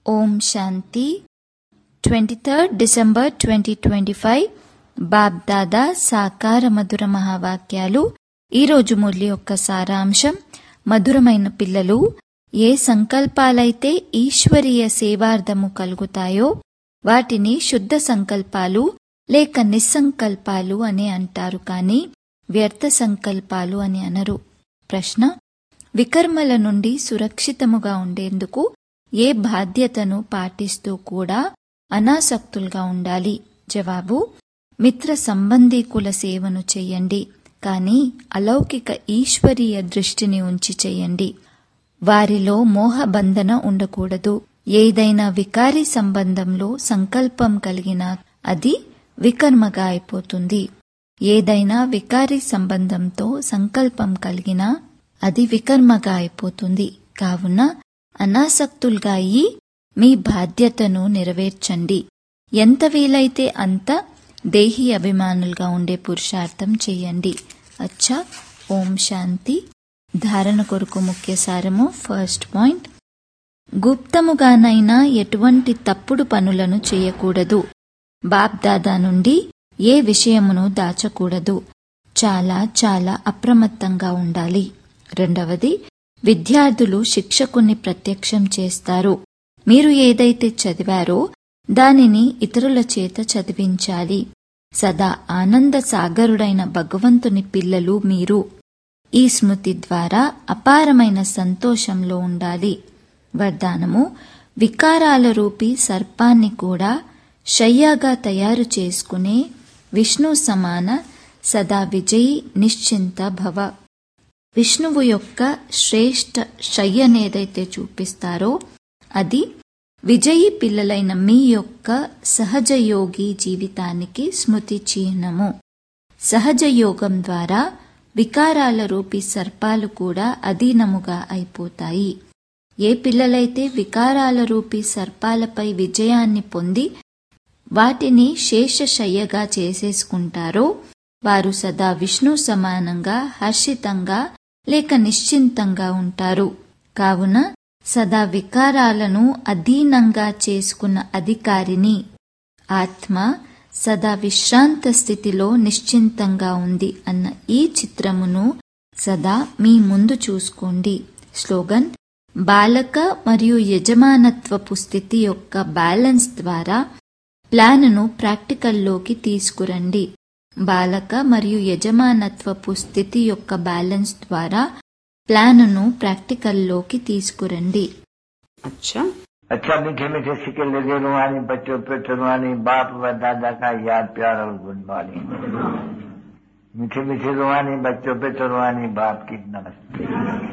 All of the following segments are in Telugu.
ఓం Shanti twenty third December twenty twenty five Bapdada సాకార మధుర మహావాక్యాలు ఈరోజు మురళి యొక్క సారాంశం మధురమైన పిల్లలు ఏ సంకల్పాలైతే ఈశ్వరీయ సేవార్థము కలుగుతాయో వాటిని శుద్ధ సంకల్పాలు లేక నిస్సంకల్పాలు అని అంటారు కానీ వ్యర్థ సంకల్పాలు అని అనరు ప్రశ్న వికర్మల నుండి సురక్షితముగా ఉండేందుకు ఏ బాధ్యతను పాటిస్తూ కూడా అనాసక్తులుగా ఉండాలి జవాబు మిత్ర సంబంధీకుల సేవను చెయ్యండి కానీ అలౌకిక ఈశ్వరీయ దృష్టిని ఉంచి చెయ్యండి వారిలో మోహబంధన ఉండకూడదు ఏదైనా వికారి సంబంధంలో సంకల్పం కలిగినా అది వికర్మగా అయిపోతుంది ఏదైనా వికారి సంబంధంతో సంకల్పం కలిగినా అది వికర్మగా అయిపోతుంది కావున అనాసక్తులుగా అయి మీ బాధ్యతను నెరవేర్చండి ఎంత వీలైతే అంత దేహి అభిమానులుగా ఉండే పురుషార్థం చెయ్యండి అచ్చా ఓం శాంతి ధారణ కొరకు ముఖ్య సారము ఫస్ట్ పాయింట్ గుప్తముగానైనా ఎటువంటి తప్పుడు పనులను చేయకూడదు బాబ్దాదా నుండి ఏ విషయమును దాచకూడదు చాలా చాలా అప్రమత్తంగా ఉండాలి రెండవది విద్యార్థులు శిక్షకుని ప్రత్యక్షం చేస్తారు మీరు ఏదైతే చదివారో దానిని ఇతరుల చేత చదివించాలి సదా ఆనంద సాగరుడైన భగవంతుని పిల్లలు మీరు ఈ స్మృతి ద్వారా అపారమైన సంతోషంలో ఉండాలి వరదానము వికారాల రూపీ సర్పాన్ని కూడా శయ్యాగా తయారు చేసుకునే విష్ణు సమాన సదా విజయీ నిశ్చింత భవ విష్ణువు యొక్క శ్రేష్ఠ శయ్యనేదైతే చూపిస్తారో అది విజయీ పిల్లలైన మీ యొక్క సహజయోగి జీవితానికి స్మృతి చిహ్నము సహజయోగం ద్వారా వికారాల రూపీ సర్పాలు కూడా అధీనముగా అయిపోతాయి ఏ పిల్లలైతే వికారాల రూపీ సర్పాలపై విజయాన్ని పొంది వాటిని శేషశయ్యగా చేసేసుకుంటారో వారు సదా విష్ణు సమానంగా హర్షితంగా లేక నిశ్చింతంగా ఉంటారు కావున సదా వికారాలను అధీనంగా చేసుకున్న అధికారిని ఆత్మ సదా విశ్రాంత స్థితిలో నిశ్చింతంగా ఉంది అన్న ఈ చిత్రమును సదా మీ ముందు చూసుకోండి స్లోగన్ బాలక మరియు యజమానత్వపు స్థితి యొక్క బ్యాలెన్స్ ద్వారా ప్లాన్ను ప్రాక్టికల్లోకి తీసుకురండి బాలక మరియు యజమానత్వపు స్థితి యొక్క బ్యాలెన్స్ ద్వారా ప్లాన్ను ప్రాక్టికల్లోకి తీసుకురండి अच्छा अच्छा मीठे मीठे सिक्के लगे रुहानी बच्चों पे रुहानी बाप व दादा का याद प्यार और गुड मॉर्निंग मीठे मीठे रुहानी बच्चों पे रुहानी बाप की नमस्ते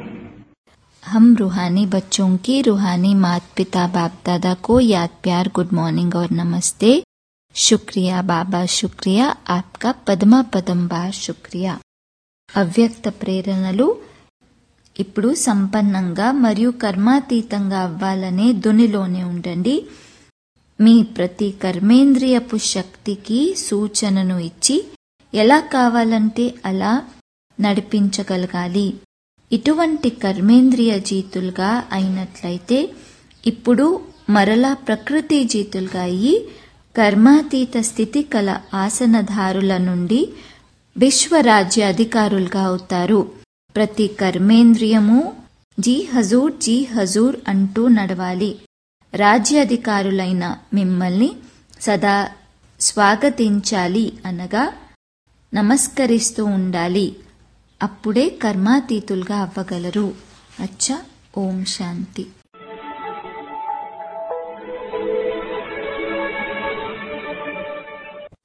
हम रूहानी बच्चों की रूहानी माता पिता बाप दादा को याद प्यार गुड मॉर्निंग और नमस्ते शुक्रिया बाबा शुक्रिया आपका పదమా పదం బార్ శుక్రియా అవ్యక్త ప్రేరణలు ఇప్పుడు సంపన్నంగా మరియు కర్మాతీతంగా అవ్వాలనే దునిలోనే ఉండండి మీ ప్రతి కర్మేంద్రియపు శక్తికి సూచనను ఇచ్చి ఎలా కావాలంటే అలా నడిపించగలగాలి ఇటువంటి కర్మేంద్రియ జీతులుగా అయినట్లయితే ఇప్పుడు మరలా ప్రకృతి జీతులుగా అయ్యి కర్మాతీత స్థితి కల ఆసనధారుల నుండి విశ్వరాజ్య అధికారులుగా అవుతారు ప్రతి కర్మేంద్రియము జీ హజూర్ జీ హజూర్ అంటూ నడవాలి రాజ్యాధికారులైన మిమ్మల్ని సదా స్వాగతించాలి అనగా నమస్కరిస్తూ ఉండాలి అప్పుడే కర్మాతీతులుగా అవ్వగలరు అచ్చా ఓం శాంతి